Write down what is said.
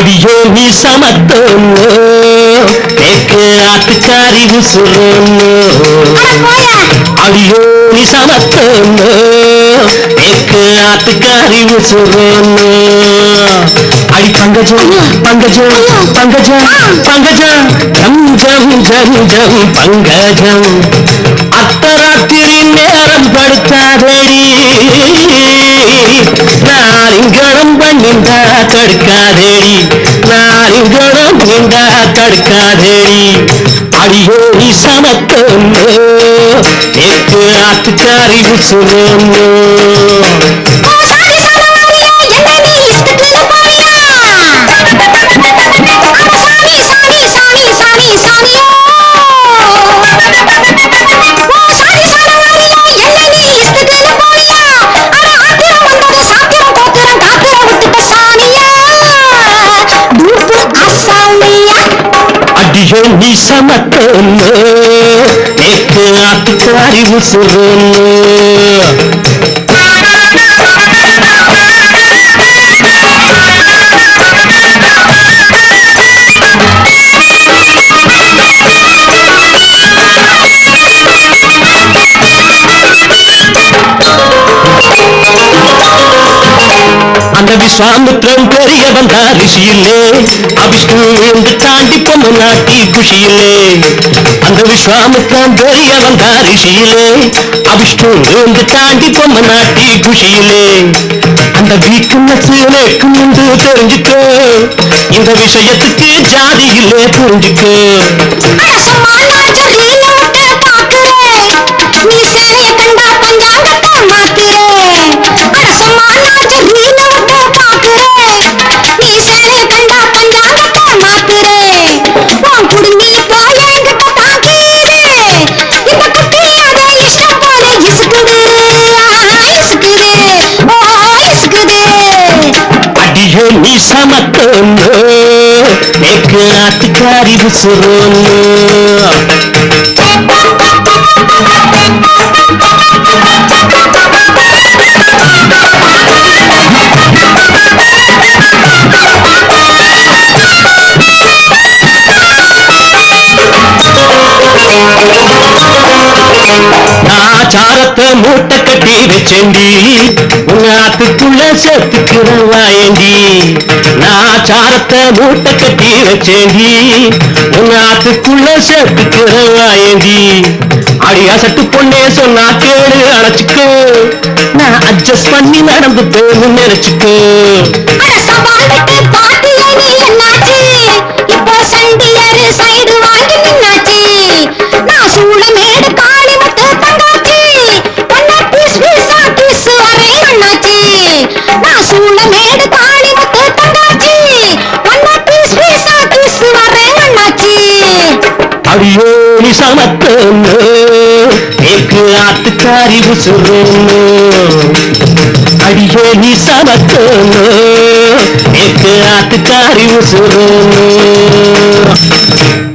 அடியோ நீ சமத்தோன்னு தேக்கு ஆத்துக்காரி உசுரோன்னு அட போயா அடியோ நீ சமத்தோன்னு தேக்கு ஆத்துக்காரி உசுரோன்னு அடி பங்கஜம் பங்கஜம் பங்கஜம் பங்கஜம் ஜம் ஜம் ஜம் ஜம் பங்கஜம் அத்தராத்திரி நேரம் படுத்தாதடி நாரிங்கடம் பண்ணிந்தா தடுக்காதேடி நாரிங்கடம் பண்ணிந்தா தடுக்காதேடி அடியோ நீ சமத்தொன்னு நேற்று ஆத்துக்காரி உசுரோன்னு ஓ சாரி சாலவாரியா என்ன நீ இஷ்டத்துல போறியா அட சாமி சாமி சாமி சாமி சாமியோ ஓ சாரி சாலவாரியா என்ன நீ இஷ்டத்துல போறியா அட ஆத்திரம் வந்தது சாத்திரம் கோத்திரம் காத்திரம் விட்டுட்ட சாமியா டூப்பு அசாமியா அடியோ நீ சமத்தொன்னு நேற்று ஆத்துக்காரி உசுரோன்னு அந்த விஸ்வாமித்ரன் பெரிய வந்தா ரிஷியிலே அவிஷ்ணு என்று தாண்டி பொண்ணு நாட்டி குஷியிலே அந்த விஸ்வாமித்ரன் பெரிய வந்தா ரிஷியிலே அவிஷ்ணு என்று தாண்டி பொண்ணு நாட்டி குஷியிலே அந்த வீக்குனஸ் நேக்கும் என்று தெரிஞ்சுக்கோ இந்த விஷயத்துக்கு ஜாதி இல்லே புரிஞ்சுக்கோ அட சும்மா நான் சொல்லில விட்டு பாக்குறேன் நீ சேலைய கண்டா பஞ்சாங்கத்தை மாத்துறேன் அட சும்மா நான் சொல்லில விட்டு பாக்குறேன் நீ சேலைய கண்டா பஞ்சாங்கத்தை மாத்துறேன் உன் குடுமி போய் என்கிட்ட தாக்கீது இந்த குட்டி அதை இஷ்டம் போல இசுக்குது ஆஹா, இசுக்குது ஓ இசுக்குது அடியோ நீ சமத்தொன்னு நேக்கு ஆத்துக்காரி உசுரோன்னு நான் சாரத்தை மூட்டை கட்டி வச்சேண்டி உங்க ஆத்துக்குள்ள சேர்த்துக்கிற வாயண்டி நான் சாரத்தை மூட்டை கட்டி வச்சேண்டி உங்க ஆத்துக்குள்ள சேர்த்துக்கிற வாயண்டி அடியா சட்டு பொண்ணே சொன்னா கேடு அணைச்சுக்கோ நான் அட்ஜஸ்ட் பண்ணி நடந்து போகணும்னு நினைச்சுக்கோ அட சவால் விட்டு பாட்டில நீ என்னாச்சு இப்போ சண்டியரு சைடு வாங்கி நின்னாச்சு நான் சூளமேடு காளி முத்து தங்காச்சு ஒன்ன பீஸ் பீஸா கிஸ் வரேன் அண்ணாச்சி நான் சூளமேடு காளி முத்து தங்காச்சு ஒன்ன பீஸ் பீஸா கிஸ் வரேன் அண்ணாச்சி அடியோ நீ சமத்தொன்னு நேக்கு ஆத்துக்காரி உசுரோன்னு அடியோ நீ சமத்தொன்னு நேக்கு ஆத்துக்காரி உசுரோன்னு